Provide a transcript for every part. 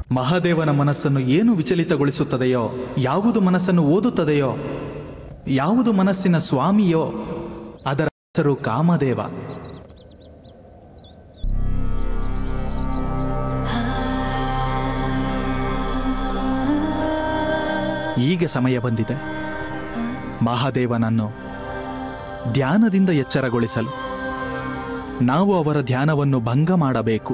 ಮಹಾದೇವನ ಮನಸ್ಸನ್ನು ಏನು ವಿಚಲಿತಗೊಳಿಸುತ್ತದೆಯೋ ಯಾವುದು ಮನಸ್ಸನ್ನು ಓದುತ್ತದೆಯೋ ಯಾವುದು ಮನಸ್ಸಿನ ಸ್ವಾಮಿಯೋ ಅದರ ಹೆಸರು ಕಾಮದೇವ ಈಗ ಸಮಯ ಬಂದಿದೆ ಮಹಾದೇವನನ್ನು ಧ್ಯಾನದಿಂದ ಎಚ್ಚರಗೊಳಿಸಲು ನಾವು ಅವರ ಧ್ಯಾನವನ್ನು ಭಂಗ ಮಾಡಬೇಕು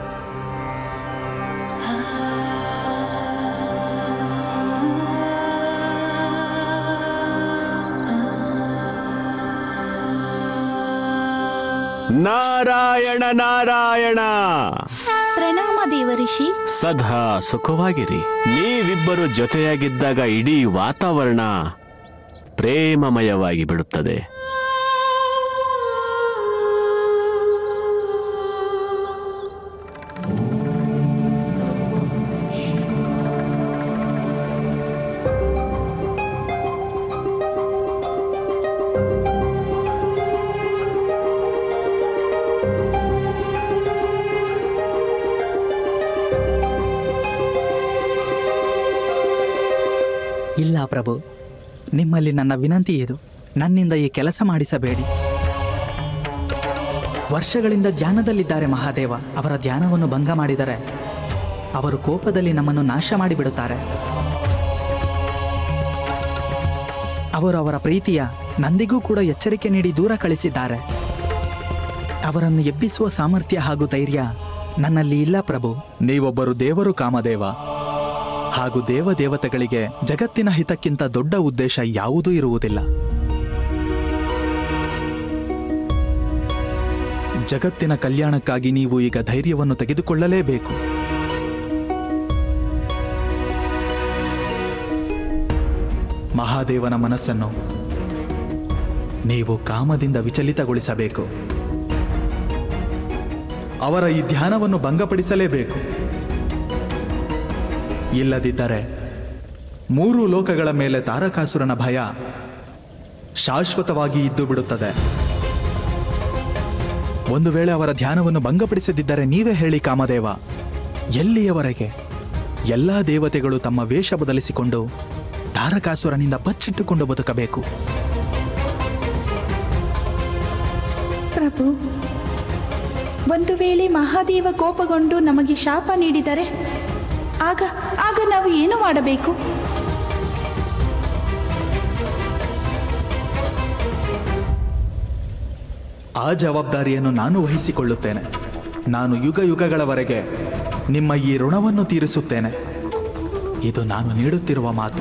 ನಾರಾಯಣ ನಾರಾಯಣ ಪ್ರಣಾಮ ದೇವಋಷಿ ಸದಾ ಸುಖವಾಗಿರಿ ನೀವಿಬ್ಬರು ಜೊತೆಯಾಗಿದ್ದಾಗ ಇಡೀ ವಾತಾವರಣ ಪ್ರೇಮಮಯವಾಗಿ ಬಿಡುತ್ತದೆ ಇಲ್ಲ ಪ್ರಭು ನಿಮ್ಮಲ್ಲಿ ನನ್ನ ವಿನಂತಿ ಇದು ನನ್ನಿಂದ ಈ ಕೆಲಸ ಮಾಡಿಸಬೇಡಿ ವರ್ಷಗಳಿಂದ ಧ್ಯಾನದಲ್ಲಿದ್ದಾರೆ ಮಹಾದೇವ ಅವರ ಧ್ಯಾನವನ್ನು ಭಂಗ ಮಾಡಿದರೆ ಅವರು ಕೋಪದಲ್ಲಿ ನಮ್ಮನ್ನು ನಾಶ ಮಾಡಿಬಿಡುತ್ತಾರೆ ಅವರು ಅವರ ಪ್ರೀತಿಯ ನಂದಿಗೂ ಕೂಡ ಎಚ್ಚರಿಕೆ ನೀಡಿ ದೂರ ಕಳಿಸಿದ್ದಾರೆ ಅವರನ್ನು ಎಬ್ಬಿಸುವ ಸಾಮರ್ಥ್ಯ ಹಾಗೂ ಧೈರ್ಯ ನನ್ನಲ್ಲಿ ಇಲ್ಲ ಪ್ರಭು ನೀವೊಬ್ಬರು ದೇವರು ಕಾಮದೇವ ಹಾಗೂ ದೇವ ದೇವತೆಗಳಿಗೆ ಜಗತ್ತಿನ ಹಿತಕ್ಕಿಂತ ದೊಡ್ಡ ಉದ್ದೇಶ ಯಾವುದೂ ಇರುವುದಿಲ್ಲ ಜಗತ್ತಿನ ಕಲ್ಯಾಣಕ್ಕಾಗಿ ನೀವು ಈಗ ಧೈರ್ಯವನ್ನು ತೆಗೆದುಕೊಳ್ಳಲೇಬೇಕು ಮಹಾದೇವನ ಮನಸ್ಸನ್ನು ನೀವು ಕಾಮದಿಂದ ವಿಚಲಿತಗೊಳಿಸಬೇಕು ಅವರ ಈ ಧ್ಯಾನವನ್ನು ಭಂಗಪಡಿಸಲೇಬೇಕು ಇಲ್ಲದಿದ್ದರೆ ಮೂರು ಲೋಕಗಳ ಮೇಲೆ ತಾರಕಾಸುರನ ಭಯ ಶಾಶ್ವತವಾಗಿ ಇದ್ದು ಬಿಡುತ್ತದೆ ಒಂದು ವೇಳೆ ಅವರ ಧ್ಯಾನವನ್ನು ಭಂಗಪಡಿಸದಿದ್ದರೆ ನೀವೇ ಹೇಳಿ ಕಾಮದೇವ ಎಲ್ಲಿಯವರೆಗೆ ಎಲ್ಲಾ ದೇವತೆಗಳು ತಮ್ಮ ವೇಷ ಬದಲಿಸಿಕೊಂಡು ತಾರಕಾಸುರನಿಂದ ಬಚ್ಚಿಟ್ಟುಕೊಂಡು ಬದುಕಬೇಕು ಪ್ರಭು ಒಂದು ವೇಳೆ ಮಹಾದೇವ ಕೋಪಗೊಂಡು ನಮಗೆ ಶಾಪ ನೀಡಿದರೆ ಆಗ ಆಗ ನಾವು ಏನು ಮಾಡಬೇಕು ಆ ಜವಾಬ್ದಾರಿಯನ್ನು ನಾನು ವಹಿಸಿಕೊಳ್ಳುತ್ತೇನೆ ನಾನು ಯುಗ ಯುಗಗಳವರೆಗೆ ನಿಮ್ಮ ಈ ಋಣವನ್ನು ತೀರಿಸುತ್ತೇನೆ ಇದು ನಾನು ನೀಡುತ್ತಿರುವ ಮಾತು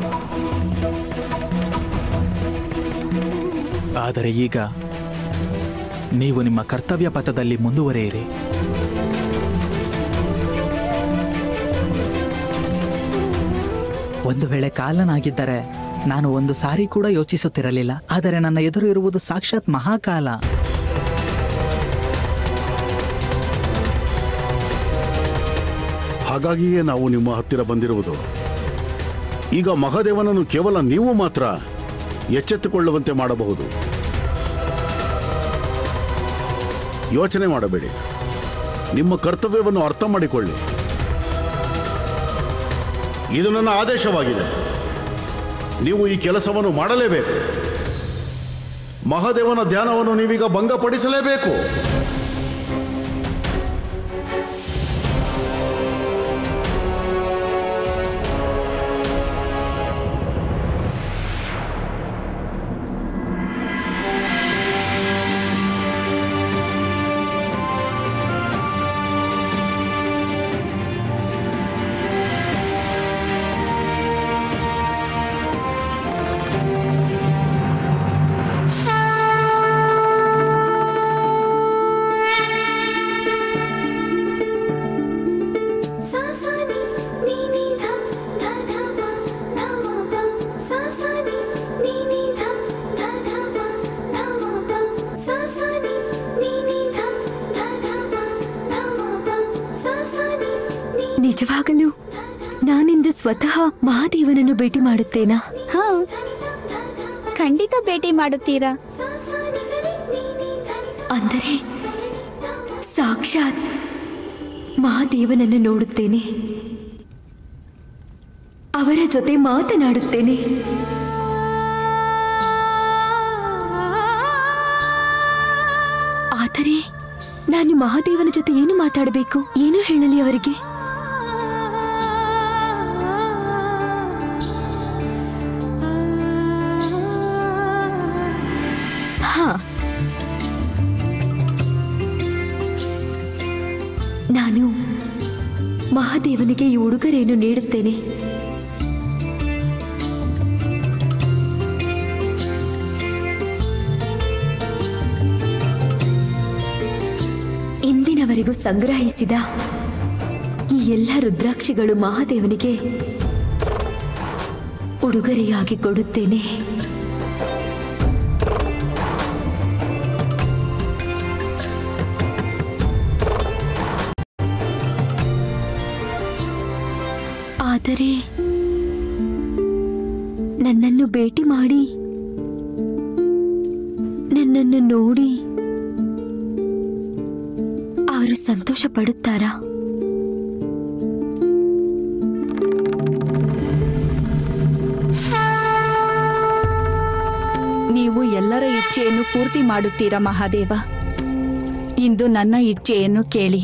ಆದರೆ ಈಗ ನೀವು ನಿಮ್ಮ ಕರ್ತವ್ಯ ಪಥದಲ್ಲಿ ಮುಂದುವರಿಯಿರಿ ಒಂದು ವೇಳೆ ಕಾಲನಾಗಿದ್ದರೆ ನಾನು ಒಂದು ಸಾರಿ ಕೂಡ ಯೋಚಿಸುತ್ತಿರಲಿಲ್ಲ ಆದರೆ ನನ್ನ ಎದುರು ಇರುವುದು ಸಾಕ್ಷಾತ್ ಮಹಾಕಾಲ ಹಾಗಾಗಿಯೇ ನಾವು ನಿಮ್ಮ ಹತ್ತಿರ ಬಂದಿರುವುದು ಈಗ ಮಹಾದೇವನನ್ನು ಕೇವಲ ನೀವು ಮಾತ್ರ ಎಚ್ಚೆತ್ತುಕೊಳ್ಳುವಂತೆ ಮಾಡಬಹುದು ಯೋಚನೆ ಮಾಡಬೇಡಿ ನಿಮ್ಮ ಕರ್ತವ್ಯವನ್ನು ಅರ್ಥ ಮಾಡಿಕೊಳ್ಳಿ ಇದು ನನ್ನ ಆದೇಶವಾಗಿದೆ ನೀವು ಈ ಕೆಲಸವನ್ನು ಮಾಡಲೇಬೇಕು ಮಹಾದೇವನ ಧ್ಯಾನವನ್ನು ನೀವೀಗ ಭಂಗಪಡಿಸಲೇಬೇಕು सा सा नि नि नि ध ध ध प ध म प सा सा नि नि नि ध ध ध प ध म प सा सा नि नि नि ध ध ध प ध म प सा सा नि नि ನಿಜವಾಗಲೂ ನಾನಿಂದು ಸ್ವತಃ ಮಹಾದೇವನನ್ನು ಭೇಟಿ ಮಾಡುತ್ತೇನಾ ಹಾ ध नि ಸ ध ध प ಖಂಡಿತ ಭೇಟಿ ಮಾಡುತ್ತೀರಾ सा सा नि ಸ ನಿ नि नि ध नि ಸ ಅಂದರೆ ಸ ಸಾಕ್ಷಾತ್ ಮಹಾದೇವನನ್ನು ನೋಡುತ್ತೇನೆ ಅವರ ಜೊತೆ ಮಾತನಾಡುತ್ತೇನೆ ಆದರೆ ನಾನು ಮಹಾದೇವನ ಜೊತೆ ಏನು ಮಾತಾಡಬೇಕು ಏನು ಹೇಳಲಿ ಅವರಿಗೆ ಹಾ ನಾನು ಮಹಾದೇವನಿಗೆ ಈ ಉಡುಗೊರೆಯನ್ನು ನೀಡುತ್ತೇನೆ ಇಂದಿನವರೆಗೂ ಸಂಗ್ರಹಿಸಿದ ಈ ಎಲ್ಲ ರುದ್ರಾಕ್ಷಿಗಳು ಮಹಾದೇವನಿಗೆ ಉಡುಗೊರೆಯಾಗಿ ಕೊಡುತ್ತೇನೆ ಆದರೆ ನನ್ನನ್ನು ಭೇಟಿ ಮಾಡಿ ನನ್ನನ್ನು ನೋಡಿ ಅವರು ಸಂತೋಷ ಪಡುತ್ತಾರಾ ನೀವು ಎಲ್ಲರ ಇಚ್ಛೆಯನ್ನು ಪೂರ್ತಿ ಮಾಡುತ್ತೀರಾ ಮಹಾದೇವ ಇಂದು ನನ್ನ ಇಚ್ಛೆಯನ್ನು ಕೇಳಿ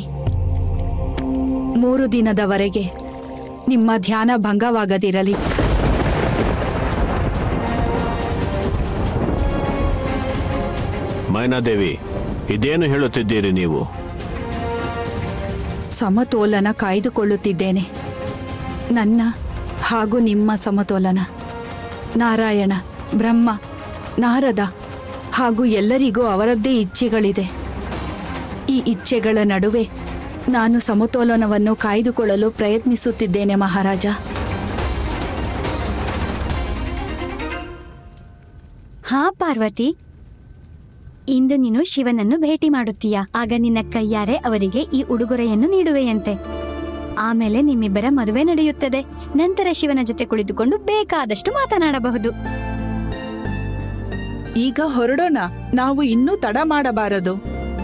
ಮೂರು ದಿನದವರೆಗೆ ನಿಮ್ಮ ಧ್ಯಾನ ಭಂಗವಾಗದಿರಲಿ ಮೈನಾದೇವಿ ಇದೇನು ಹೇಳುತ್ತಿದ್ದೀರಿ ನೀವು ಸಮತೋಲನ ಕಾಯ್ದುಕೊಳ್ಳುತ್ತಿದ್ದೇನೆ ನನ್ನ ಹಾಗೂ ನಿಮ್ಮ ಸಮತೋಲನ ನಾರಾಯಣ ಬ್ರಹ್ಮ ನಾರದ ಹಾಗೂ ಎಲ್ಲರಿಗೂ ಅವರದ್ದೇ ಇಚ್ಛೆಗಳಿದೆ ಈ ಇಚ್ಛೆಗಳ ನಡುವೆ ನಾನು ಸಮತೋಲನವನ್ನು ಕಾಯ್ದುಕೊಳ್ಳಲು ಪ್ರಯತ್ನಿಸುತ್ತಿದ್ದೇನೆ ಮಹಾರಾಜ ಹಾ ಪಾರ್ವತಿ ಇಂದು ನೀನು ಶಿವನನ್ನು ಭೇಟಿ ಮಾಡುತ್ತೀಯ ಆಗ ನಿನ್ನ ಕೈಯಾರೆ ಅವರಿಗೆ ಈ ಉಡುಗೊರೆಯನ್ನು ನೀಡುವೆಯಂತೆ ಆಮೇಲೆ ನಿಮ್ಮಿಬ್ಬರ ಮದುವೆ ನಡೆಯುತ್ತದೆ ನಂತರ ಶಿವನ ಜೊತೆ ಕುಳಿತುಕೊಂಡು ಬೇಕಾದಷ್ಟು ಮಾತನಾಡಬಹುದು ಈಗ ಹೊರಡೋಣ ನಾವು ಇನ್ನೂ ತಡ ಮಾಡಬಾರದು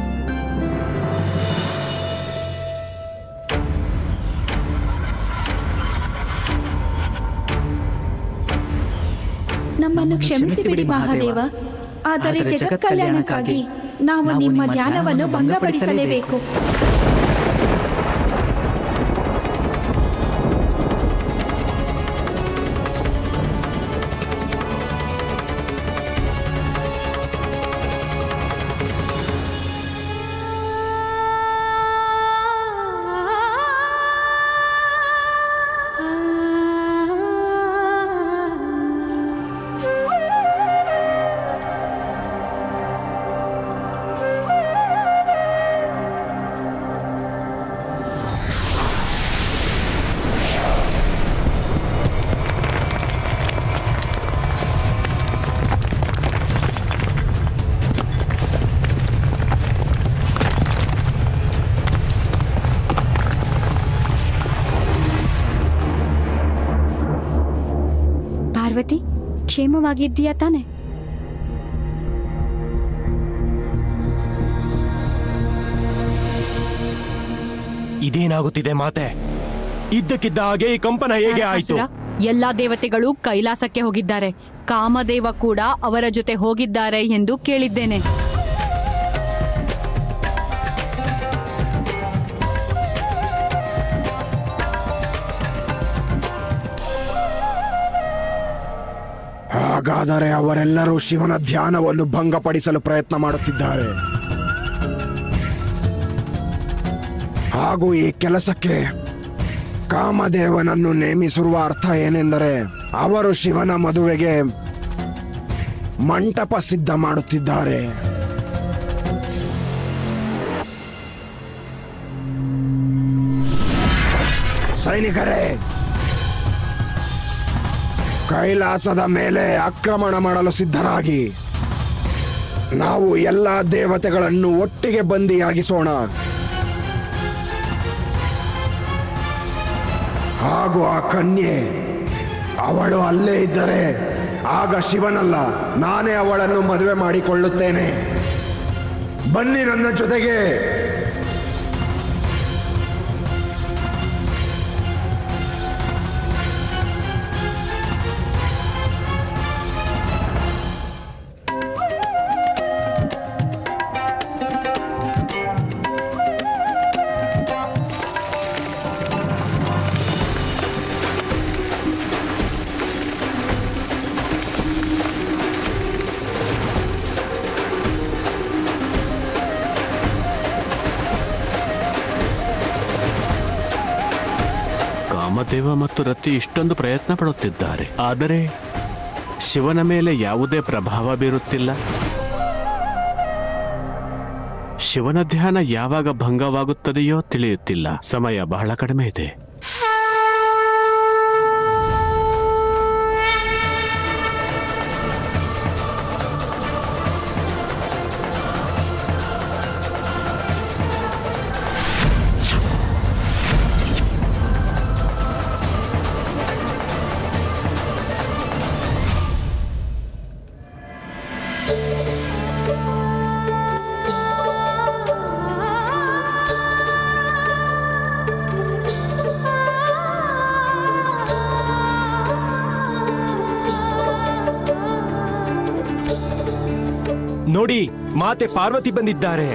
ನಮ್ಮನ್ನು ಕ್ಷಮಿಸಿಬಿಡಿ ಮಹಾದೇವ ಆದರೆ ಜಗತ್ ಕಲ್ಯಾಣಕ್ಕಾಗಿ ನಾವು ನಿಮ್ಮ ಧ್ಯಾನವನ್ನು ಭಂಗಪಡಿಸಲೇಬೇಕು ಪಾರ್ವತಿ ಕ್ಷೇಮವಾಗಿದ್ದೀಯಾ ತಾನೆ ಇದೇನಾಗುತ್ತಿದೆ ಮಾತೆ ಇದ್ದಕ್ಕಿದ್ದ ಹಾಗೆ ಈ ಕಂಪನ ಹೇಗೆ ಆಯ್ತು ಅಸುರ, ಎಲ್ಲಾ ದೇವತೆಗಳು ಕೈಲಾಸಕ್ಕೆ ಹೋಗಿದ್ದಾರೆ ಕಾಮದೇವ ಕೂಡ ಅವರ ಜೊತೆ ಹೋಗಿದ್ದಾರೆ ಎಂದು ಕೇಳಿದ್ದೇನೆ ಹಾಗಾದರೆ ಅವರೆಲ್ಲರೂ ಶಿವನ ಧ್ಯಾನವನ್ನು ಭಂಗಪಡಿಸಲು ಪ್ರಯತ್ನ ಮಾಡುತ್ತಿದ್ದಾರೆ ಹಾಗೂ ಈ ಕೆಲಸಕ್ಕೆ ಕಾಮದೇವನನ್ನು ನೇಮಿಸಿರುವ ಅರ್ಥ ಏನೆಂದರೆ ಅವರು ಶಿವನ ಮದುವೆಗೆ ಮಂಟಪ ಸಿದ್ಧ ಮಾಡುತ್ತಿದ್ದಾರೆ ಸೈನಿಕರೇ ಕೈಲಾಸದ ಮೇಲೆ ಆಕ್ರಮಣ ಮಾಡಲು ಸಿದ್ಧರಾಗಿ ನಾವು ಎಲ್ಲ ದೇವತೆಗಳನ್ನು ಒಟ್ಟಿಗೆ ಬಂದಿಯಾಗಿಸೋಣ ಹಾಗೂ ಆ ಕನ್ಯೆ ಅವಳು ಅಲ್ಲೇ ಇದ್ದರೆ ಆಗ ಶಿವನಲ್ಲ ನಾನೇ ಅವಳನ್ನು ಮದುವೆ ಮಾಡಿಕೊಳ್ಳುತ್ತೇನೆ ಬನ್ನಿ ನನ್ನ ಜೊತೆಗೆ ಮಹಾದೇವ ಮತ್ತು ರತಿ ಇಷ್ಟೊಂದು ಪ್ರಯತ್ನ ಪಡುತ್ತಿದ್ದಾರೆ ಆದರೆ ಶಿವನ ಮೇಲೆ ಯಾವುದೇ ಪ್ರಭಾವ ಬೀರುತ್ತಿಲ್ಲ ಶಿವನ ಧ್ಯಾನ ಯಾವಾಗ ಭಂಗವಾಗುತ್ತದೆಯೋ ತಿಳಿಯುತ್ತಿಲ್ಲ ಸಮಯ ಬಹಳ ಕಡಿಮೆ ಇದೆ ನೋಡಿ ಮಾತೆ ಪಾರ್ವತಿ ಬಂದಿದ್ದಾರೆ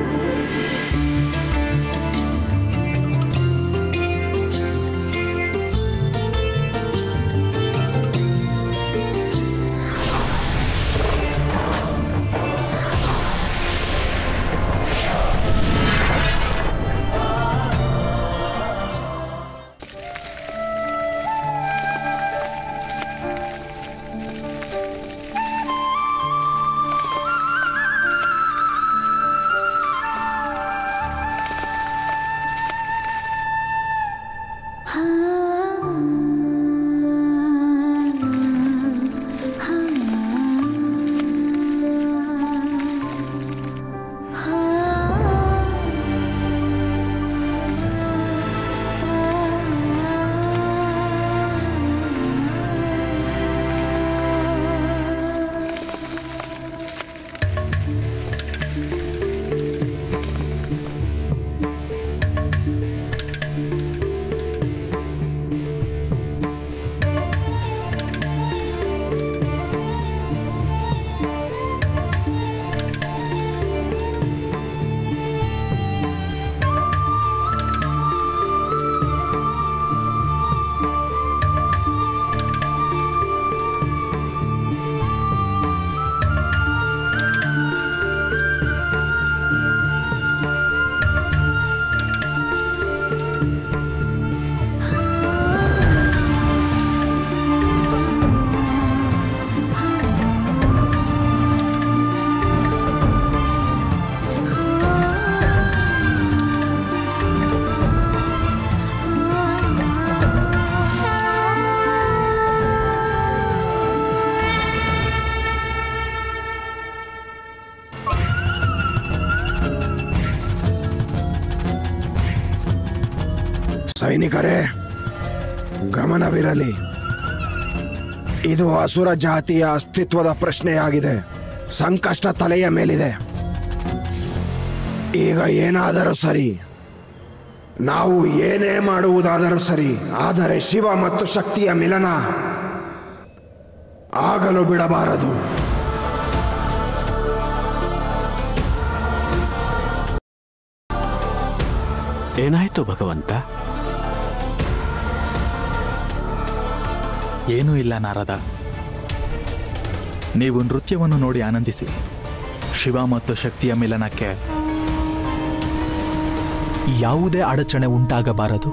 ಸೈನಿಕರೇ ಗಮನವಿರಲಿ ಇದು ಅಸುರ ಜಾತಿಯ ಅಸ್ತಿತ್ವದ ಪ್ರಶ್ನೆಯಾಗಿದೆ ಸಂಕಷ್ಟ ತಲೆಯ ಮೇಲಿದೆ ಈಗ ಏನಾದರೂ ಸರಿ ನಾವು ಏನೇ ಮಾಡುವುದಾದರೂ ಸರಿ ಆದರೆ ಶಿವ ಮತ್ತು ಶಕ್ತಿಯ ಮಿಲನ ಆಗಲು ಬಿಡಬಾರದು ಏನಾಯ್ತು ಭಗವಂತ ಏನೂ ಇಲ್ಲ ನಾರದ ನೀವು ನೃತ್ಯವನ್ನು ನೋಡಿ ಆನಂದಿಸಿ ಶಿವ ಮತ್ತು ಶಕ್ತಿಯ ಮಿಲನಕ್ಕೆ ಯಾವುದೇ ಅಡಚಣೆ ಉಂಟಾಗಬಾರದು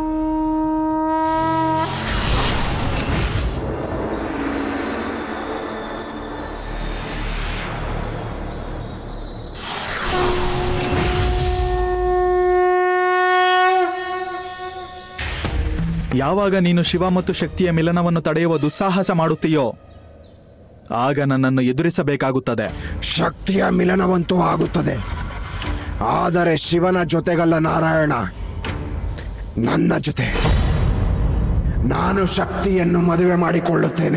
ಯಾವಾಗ ನೀನು ಶಿವ ಮತ್ತು ಶಕ್ತಿಯ ಮಿಲನವನ್ನು ತಡೆಯುವ ದುಸ್ಸಾಹಸ ಮಾಡುತ್ತೀಯೋ ಆಗ ನನ್ನನ್ನು ಎದುರಿಸಬೇಕಾಗುತ್ತದೆ ಶಕ್ತಿಯ ಮಿಲನವಂತೂ ಆಗುತ್ತದೆ ಆದರೆ ಶಿವನ ಜೊತೆಗಲ್ಲ ನಾರಾಯಣ ನನ್ನ ಜೊತೆ ನಾನು ಶಕ್ತಿಯನ್ನು ಮದುವೆ ಮಾಡಿಕೊಳ್ಳುತ್ತೇನೆ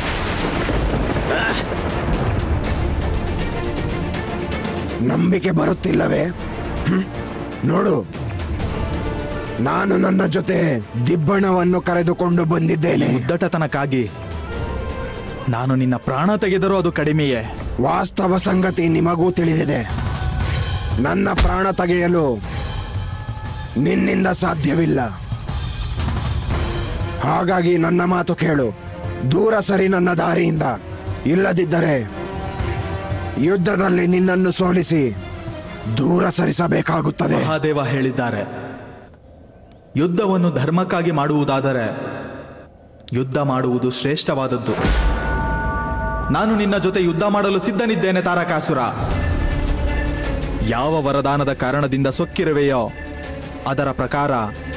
ನಂಬಿಕೆ ಬರುತ್ತಿಲ್ಲವೇ ಹ್ಮ್? ನೋಡು ನಾನು ನನ್ನ ಜೊತೆ ದಿಬ್ಬಣವನ್ನು ಕರೆದುಕೊಂಡು ಬಂದಿದ್ದೇನೆ ಉದ್ದಟತನಕ್ಕಾಗಿ ನಾನು ನಿನ್ನ ಪ್ರಾಣ ತೆಗೆದರೂ ಅದು ಕಡಿಮೆಯೇ ವಾಸ್ತವ ಸಂಗತಿ ನಿಮಗೂ ತಿಳಿದಿದೆ ನನ್ನ ಪ್ರಾಣ ತೆಗೆಯಲು ನಿನ್ನಿಂದ ಸಾಧ್ಯವಿಲ್ಲ ಹಾಗಾಗಿ ನನ್ನ ಮಾತು ಕೇಳು ದೂರ ಸರಿ ನನ್ನ ದಾರಿಯಿಂದ ಇಲ್ಲದಿದ್ದರೆ ಯುದ್ಧದಲ್ಲಿ ನಿನ್ನನ್ನು ಸೋಲಿಸಿ ದೂರ ಸರಿಸಬೇಕಾಗುತ್ತದೆ ಮಹಾದೇವ ಹೇಳಿದ್ದಾರೆ ಯುದ್ಧವನ್ನು ಧರ್ಮಕ್ಕಾಗಿ ಮಾಡುವುದಾದರೆ ಯುದ್ಧ ಮಾಡುವುದು ಶ್ರೇಷ್ಠವಾದದ್ದು ನಾನು ನಿನ್ನ ಜೊತೆ ಯುದ್ಧ ಮಾಡಲು ಸಿದ್ಧನಿದ್ದೇನೆ ತಾರಕಾಸುರ ಯಾವ ವರದಾನದ ಕಾರಣದಿಂದ ಸೊಕ್ಕಿರುವೆಯೋ ಅದರ ಪ್ರಕಾರ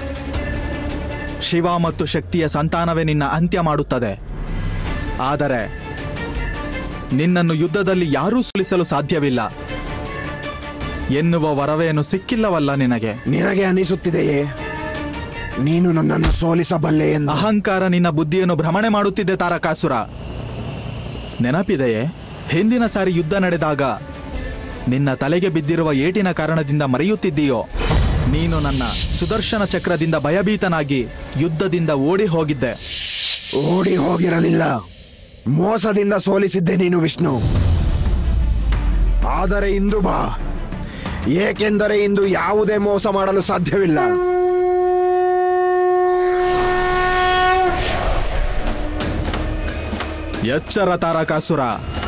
ಶಿವ ಮತ್ತು ಶಕ್ತಿಯ ಸಂತಾನವೇ ನಿನ್ನ ಅಂತ್ಯ ಮಾಡುತ್ತದೆ ಆದರೆ ನಿನ್ನನ್ನು ಯುದ್ಧದಲ್ಲಿ ಯಾರೂ ಸೋಲಿಸಲು ಸಾಧ್ಯವಿಲ್ಲ ಎನ್ನುವ ವರವೇನು ಸಿಕ್ಕಿಲ್ಲವಲ್ಲ ನಿನಗೆ ನಿನಗೆ ಅನಿಸುತ್ತಿದೆಯೇ ನೀನು ನನ್ನನ್ನು ಸೋಲಿಸಬಲ್ಲೆ ಎಂದು ಅಹಂಕಾರ ನಿನ್ನ ಬುದ್ಧಿಯನ್ನು ಭ್ರಮಣೆ ಮಾಡುತ್ತಿದ್ದೆ ತಾರಕಾಸುರ ನೆನಪಿದೆಯೇ ಹಿಂದಿನ ಸಾರಿ ಯುದ್ಧ ನಡೆದಾಗ ನಿನ್ನ ತಲೆಗೆ ಬಿದ್ದಿರುವ ಏಟಿನ ಕಾರಣದಿಂದ ಮರೆಯುತ್ತಿದ್ದೀಯೋ ನೀನು ನನ್ನ ಸುದರ್ಶನ ಚಕ್ರದಿಂದ ಭಯಭೀತನಾಗಿ ಯುದ್ಧದಿಂದ ಓಡಿ ಹೋಗಿದ್ದೆ ಓಡಿ ಹೋಗಿರಲಿಲ್ಲ ಮೋಸದಿಂದ ಸೋಲಿಸಿದ್ದೆ ನೀನು ವಿಷ್ಣು ಆದರೆ ಇಂದು ಬಾ ಏಕೆಂದರೆ ಇಂದು ಯಾವುದೇ ಮೋಸ ಮಾಡಲು ಸಾಧ್ಯವಿಲ್ಲ ಎಚ್ಚರ ತಾರಕಾಸುರ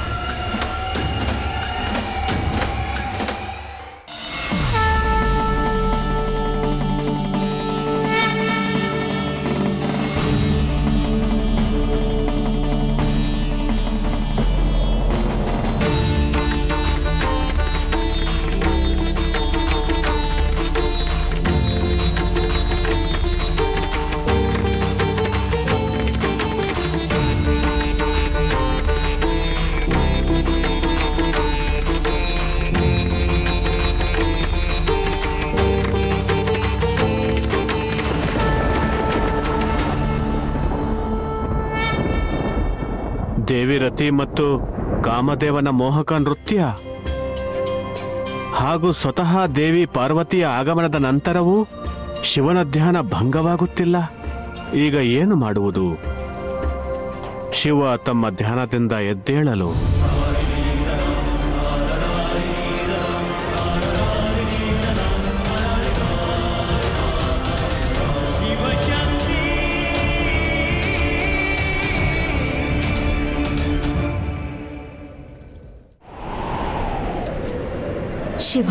ದೇವಿರತಿ ಮತ್ತು ಕಾಮದೇವನ ಮೋಹಕ ನೃತ್ಯ ಹಾಗೂ ಸ್ವತಃ ದೇವಿ ಪಾರ್ವತಿಯ ಆಗಮನದ ನಂತರವೂ ಶಿವನ ಧ್ಯಾನ ಭಂಗವಾಗುತ್ತಿಲ್ಲ ಈಗ ಏನು ಮಾಡುವುದು ಶಿವ ತಮ್ಮ ಧ್ಯಾನದಿಂದ ಎದ್ದೇಳಲು ಶಿವ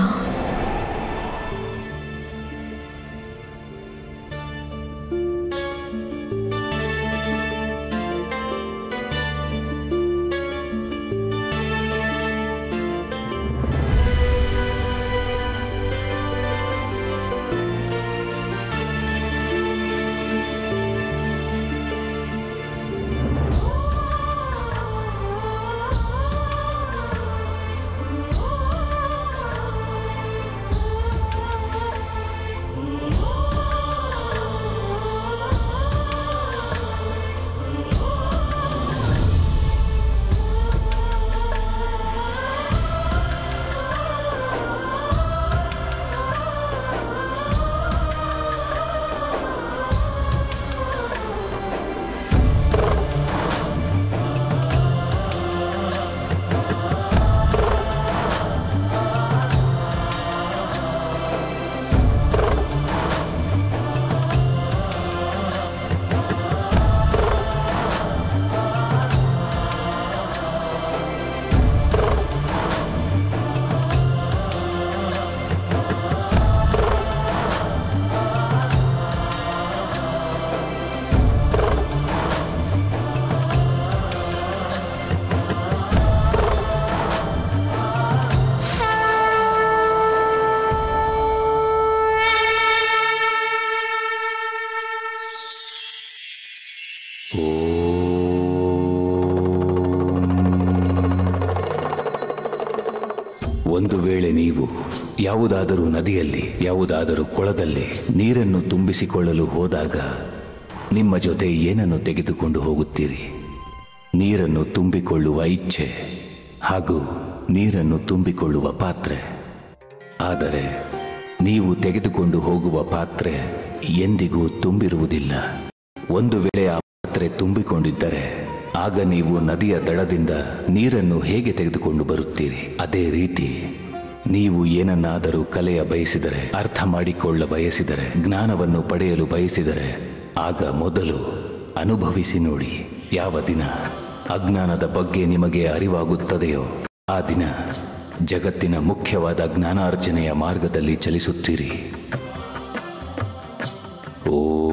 ಒಂದು ವೇಳೆ ನೀವು ಯಾವುದಾದರೂ ನದಿಯಲ್ಲಿ ಯಾವುದಾದರೂ ಕೊಳದಲ್ಲಿ ನೀರನ್ನು ತುಂಬಿಸಿಕೊಳ್ಳಲು ಹೋದಾಗ ನಿಮ್ಮ ಜೊತೆ ಏನನ್ನು ತೆಗೆದುಕೊಂಡು ಹೋಗುತ್ತೀರಿ ನೀರನ್ನು ತುಂಬಿಕೊಳ್ಳುವ ಇಚ್ಛೆ ಹಾಗೂ ನೀರನ್ನು ತುಂಬಿಕೊಳ್ಳುವ ಪಾತ್ರೆ ಆದರೆ ನೀವು ತೆಗೆದುಕೊಂಡು ಹೋಗುವ ಪಾತ್ರೆ ಎಂದಿಗೂ ತುಂಬಿರುವುದಿಲ್ಲ ಒಂದು ವೇಳೆ ಆ ಪಾತ್ರೆ ತುಂಬಿಕೊಂಡಿದ್ದರೆ ಆಗ ನೀವು ನದಿಯ ದಡದಿಂದ ನೀರನ್ನು ಹೇಗೆ ತೆಗೆದುಕೊಂಡು ಬರುತ್ತೀರಿ ಅದೇ ರೀತಿ ನೀವು ಏನನ್ನಾದರೂ ಕಲೆಯ ಬಯಸಿದರೆ ಅರ್ಥ ಮಾಡಿಕೊಳ್ಳ ಬಯಸಿದರೆ ಜ್ಞಾನವನ್ನು ಪಡೆಯಲು ಬಯಸಿದರೆ ಆಗ ಮೊದಲು ಅನುಭವಿಸಿ ನೋಡಿ ಯಾವ ದಿನ ಅಜ್ಞಾನದ ಬಗ್ಗೆ ನಿಮಗೆ ಅರಿವಾಗುತ್ತದೆಯೋ ಆ ದಿನ ಜಗತ್ತಿನ ಮುಖ್ಯವಾದ ಜ್ಞಾನಾರ್ಜನೆಯ ಮಾರ್ಗದಲ್ಲಿ ಚಲಿಸುತ್ತೀರಿ ಓಂ